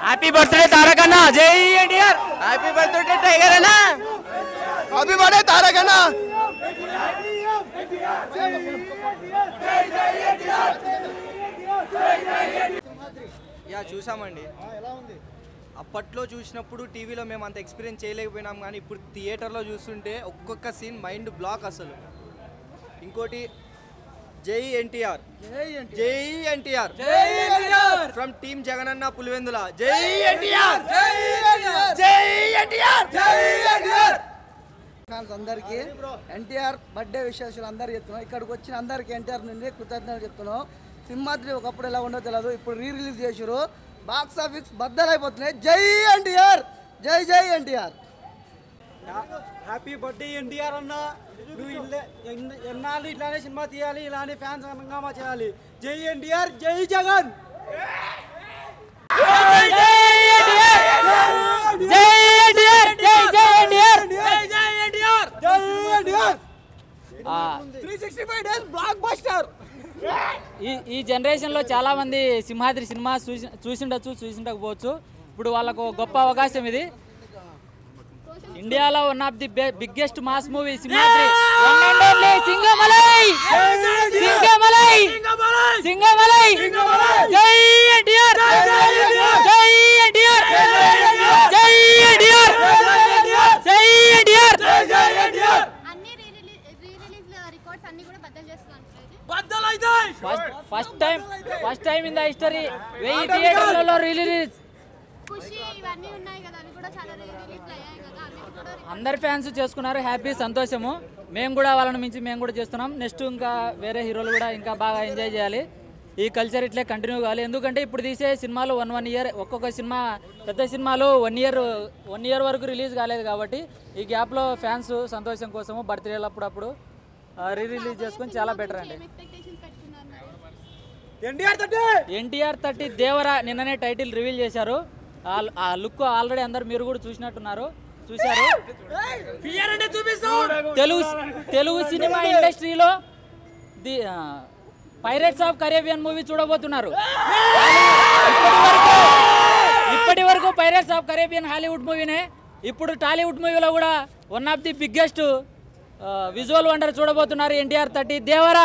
Happy birthday తారకన్న జై NTR happy birthday tiger అన్నా హ్యాపీ బర్త్డే తారకన్న యా చూసామండి అప్పట్లో చూసినప్పుడు టీవీలో మేము అంత ఎక్స్పీరియన్స్ చేయలేకపోయినాం కానీ ఇప్పుడు థియేటర్లో చూస్తుంటే ఒక్కొక్క సీన్ మైండ్ బ్లాక్ అసలు ఇంకోటి జై ఎన్టీఆర్ జై ఎన్టీఆర్ ఫ్రమ్ టీమ్ జగనన్న పులివెందుల జై ఎన్టీఆర్ జై ఎన్టీఆర్ ఫ్యాన్స్ అందరికీ ఎన్టీఆర్ బర్త్డే విశేషాలు అందరికీ చెప్తున్నాం ఇక్కడికి వచ్చిన అందరికీ ఎన్టీఆర్ నుండి కృతజ్ఞతలు చెప్తున్నాం సింహాద్రి ఒకప్పుడు ఎలా ఉండో తెలియదు ఇప్పుడు రీ రిలీజ్ చేసారు బాక్స్ ఆఫీస్ బద్దలైపోతున్నాయి జై ఎన్టీఆర్ జై జై ఎన్టీఆర్ హ్యాపీ బర్త్డే ఎన్టీఆర్ అన్న నువ్వు ఇల్లే ఎన్న- ఎన్నాళ్ళు ఇట్లానే సినిమా తీయాలి ఇలానే ఫ్యాన్స్ హంగామా చేయాలి జై ఎన్టీఆర్ జై జగన్ జై ఎన్టీఆర్ జై జై ఎన్టీఆర్ జై జై ఎన్టీఆర్ జై ఎన్టీఆర్ ఆ, three sixty five days blockbuster ఈ ఈ జనరేషన్లో చాలా మంది సింహాద్రి సినిమా చూసి చూసిండొచ్చు చూసిండకపోవచ్చు ఇప్పుడు వాళ్ళకు ఒక గొప్ప అవకాశం ఇది ఇండియాలో one of the biggest mass movie Simhadri One and only Singamalai Singamalai Singamalai జై ఎన్టీఆర్ జై ఎన్టీఆర్ జై ఎన్టీఆర్ జై ఎన్టీఆర్ అన్ని re release re release records అన్ని కూడా బద్దలు చేస్తున్నాను first first time first time in the history వెయ్యి థియేటర్లలో రిలీజ్ ఖుషి ఇవన్నీ ఉన్నాయి కదా అవి కూడా చాలా రీ రిలీజ్ అయ్యాయి కదా అవి కూడా అందరి ఫ్యాన్స్ చేసుకున్నారు హ్యాపీ సంతోషము మేము కూడా వాళ్ళని మించి మేము కూడా చేస్తున్నాం నెక్స్ట్ ఇంకా వేరే హీరోలు కూడా ఇంకా బాగా ఎంజాయ్ చేయాలి ఈ కల్చర్ ఇట్లే కంటిన్యూ కావాలి ఎందుకంటే ఇప్పుడు తీసే సినిమాలు వన్ వన్ ఇయర్ ఒక్కొక్క సినిమా పెద్ద సినిమాలు వన్ ఇయర్ వన్ ఇయర్ వరకు రిలీజ్ కాలేదు కాబట్టి ఈ గ్యాప్లో ఫ్యాన్స్ సంతోషం కోసము బర్త్డేలు అప్పుడప్పుడు రీ రిలీజ్ చేసుకొని చాలా బెటర్ అండి ఏం ఎక్స్పెక్టేషన్స్ పెట్టుకున్నారు మరి? ఎన్టీఆర్ తట్టే ఎన్టీఆర్ థర్టీ దేవరా నిన్ననే టైటిల్ రివీల్ చేశారు ఆ- ఆ లుక్ ఆల్రెడీ అందరు మీరు కూడా చూసినట్టున్నారు చూశారు తెలుగు తెలుగు సినిమా ఇండస్ట్రీలో the pirates of Caribbean movie చూడబోతున్నారు ఇప్పటి వరకు పైరేట్స్ ఆఫ్ కరేబియన్ హాలీవుడ్ మూవీనే ఇప్పుడు టాలీవుడ్ మూవీలో కూడా one of the biggest visual wonder చూడబోతున్నారు ఎన్టీఆర్ థర్టీ దేవరా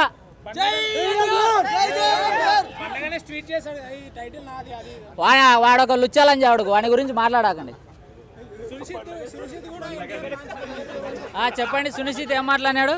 వాడ వాడొక లుచ్చాలని చావుడు వాడి గురించి మాట్లాడకండి ఆ, చెప్పండి సునిశ్చిత్ ఏం మాట్లాడినాడు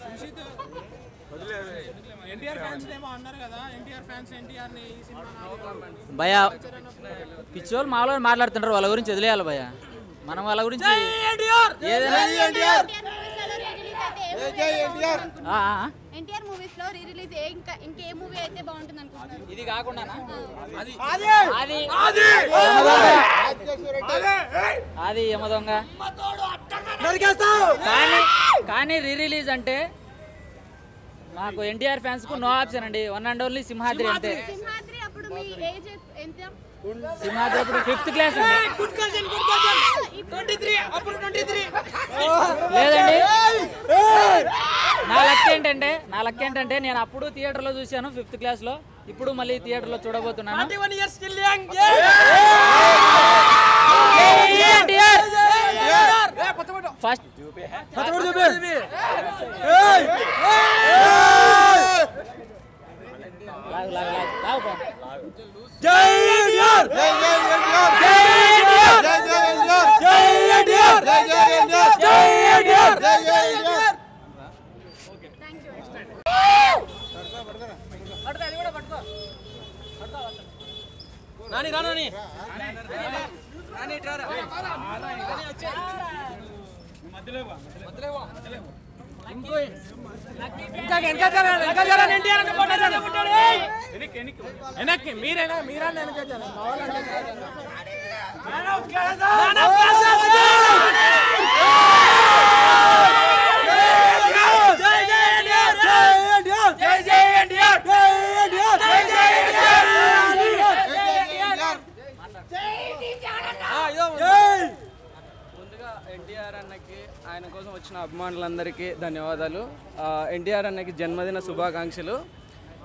భయ పిచ్చోళ్ళు మామూలుగా మాట్లాడుతుంటారు వాళ్ళ గురించి వదిలేయాలి భయ మనం వాళ్ళ గురించి ఏదైనా ఎన్టీఆర్ మూవీస్ లో రీ రిలీజ్ అయితే ఏ మూవీ అయితే బాగుంటుంది ఆ, ఆ, ఆ. ఎన్టీఆర్ మూవీస్ లో రీ రిలీజ్ ఏ ఇంకా ఇంకే మూవీ అయితే బాగుంటుంది అనుకుంటున్నారు ఇది కాకుండానా అది అది యమ దొంగ కానీ కానీ రీ రిలీజ్ అంటే మాకు ఎన్టీఆర్ ఫ్యాన్స్ కు నో ఆప్షన్ అండి వన్ అండ్ ఓన్లీ సింహాద్రి అంతే సింహాద్రి అప్పుడు మీ ఏజ్ ఎంత సింహాద్రి ఇప్పుడు ఫిఫ్త్ క్లాస్ అండి లేదండి నా లక్ ఏంటంటే నా లక్ ఏంటంటే నేను అప్పుడు థియేటర్లో చూశాను ఫిఫ్త్ క్లాస్లో ఇప్పుడు మళ్ళీ థియేటర్లో చూడబోతున్నాను ఫస్ట్ లాగు లాగు లాగు లాగు పో. థ్యాంక్ యూ వెనక్కి మీరైనా మీరన్నా వెనక మా వాళ్ళంటే ముందుగా ఎన్టీఆర్ అన్నకి ఆయన కోసం వచ్చిన అభిమానులందరికీ ధన్యవాదాలు ఎన్టీఆర్ అన్నకి జన్మదిన శుభాకాంక్షలు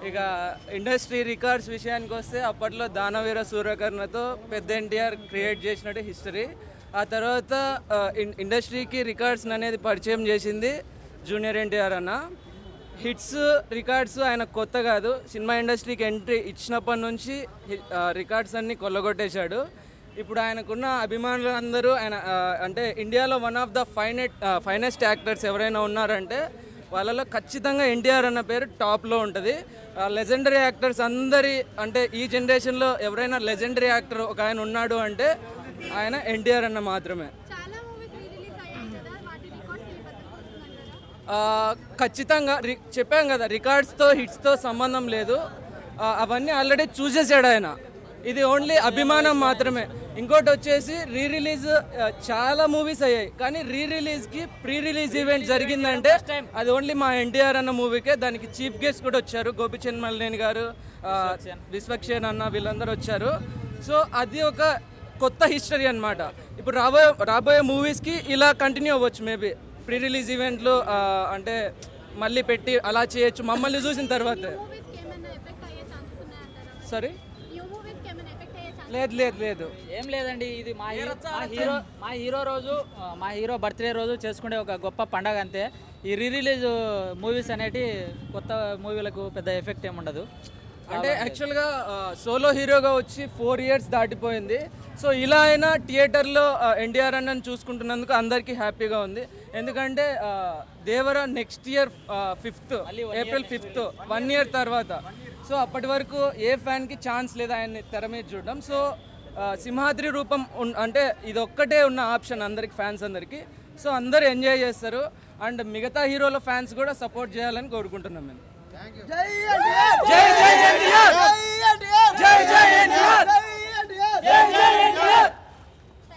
ఇక ఇండస్ట్రీ రికార్డ్స్ విషయానికి వస్తే అప్పట్లో దానవీర సూర్యకర్ణతో పెద్ద ఎన్టీఆర్ క్రియేట్ చేసినట్టు హిస్టరీ ఆ తర్వాత ఆ, ఇన్- ఇండస్ట్రీకి రికార్డ్స్ అనేది పరిచయం చేసింది జూనియర్ ఎన్టీఆర్ అన్న హిట్స్ రికార్డ్స్ ఆయన కొత్త కాదు సినిమా ఇండస్ట్రీకి ఎంట్రీ ఇచ్చినప్పటి నుంచి హి- ఆ, రికార్డ్స్ అన్ని కొల్లగొట్టేశాడు ఇప్పుడు ఆయనకున్న అభిమానులు అందరూ ఆయన ఆ, అంటే ఇండియాలో one of the fine finest actors ఎవరైనా ఉన్నారంటే వాళ్ళలో ఖచ్చితంగా ఎన్టీఆర్ అన్న పేరు టాప్లో ఉంటుంది లెజెండరీ యాక్టర్స్ అందరి అంటే ఈ జనరేషన్లో ఎవరైనా లెజెండరీ యాక్టర్ ఒక ఆయన ఉన్నాడు అంటే ఆయన ఎన్టీఆర్ అన్న మాత్రమే చాలా మూవీస్ రీ రిలీజ్ అయ్యాయి కదా వాటి రికార్డ్స్ ఏ బద్దలు కొడుతుందంటారా ఆ, ఖచ్చితంగా రి చెప్పాం కదా రికార్డ్స్తో హిట్స్తో సంబంధం లేదు ఆ, అవన్నీ ఆల్రెడీ చూసేసాడు ఆయన ఇది ఓన్లీ అభిమానం మాత్రమే ఇంకోటి వచ్చేసి రీ రిలీజ్ ఆ, చాలా మూవీస్ అయ్యాయి కానీ రీ రిలీజ్కి ప్రీ రిలీజ్ ఈవెంట్ జరిగిందంటే అది ఓన్లీ మా ఎన్టీఆర్ అన్న మూవీకే దానికి చీఫ్ గెస్ట్ కూడా వచ్చారు గోపిచంద్ మల్లేని గారు ఆ, విశ్వక్షేన్ అన్న వీళ్ళందరూ వచ్చారు సో అది ఒక కొత్త హిస్టరీ అన్నమాట ఇప్పుడు రాబోయే రాబోయే మూవీస్కి ఇలా కంటిన్యూ అవ్వచ్చు మేబీ ప్రీ రిలీజ్ ఈవెంట్లు ఆ, అంటే మళ్ళీ పెట్టి అలా చేయొచ్చు మమ్మల్ని చూసిన తర్వాత మూవీస్కి ఏమైనా ఎఫెక్ట్ అయ్యే ఛాన్సెస్ ఉన్నాయంటారా సారీ న్యూ మూవీస్కి ఏమైనా ఎఫెక్ట్ అయ్యే ఛాన్సెస్ లేదు లేదు లేదు ఏం లేదండి ఇది మా హీరో మా హీరో మా హీరో రోజు ఆ, మా హీరో బర్త్డే రోజు చేసుకునే ఒక గొప్ప పండగ అంతే ఈ రీ రిలీజ్ మూవీస్ అనేటి కొత్త మూవీలకు పెద్ద ఎఫెక్ట్ ఏముండదు అంటే యాక్చువల్గా సోలో హీరోగా వచ్చి ఫోర్ ఇయర్స్ దాటిపోయింది సో ఇలా అయినా థియేటర్లో ఎన్టీఆర్ అన్నని చూసుకుంటున్నందుకు అందరికీ హ్యాపీగా ఉంది ఎందుకంటే ఆ, Devara next year fifth April fifth one year తర్వాత సో అప్పటి వరకు ఏ ఫ్యాన్కి ఛాన్స్ లేదు ఆయన్ని తెర మీద చూడడం సో ఆ, సింహాద్రి రూపం ఉన్- అంటే ఇది ఒక్కటే ఉన్న ఆప్షన్ అందరికి ఫ్యాన్స్ అందరికి సో అందరూ ఎంజాయ్ చేస్తారు అండ్ మిగతా హీరోల ఫ్యాన్స్ కూడా సపోర్ట్ చేయాలని కోరుకుంటున్నాం మేము జై ఎన్టీఆర్ జై జై ఎన్టీఆర్ జై ఎన్టీఆర్ జై జై ఎన్టీఆర్ జై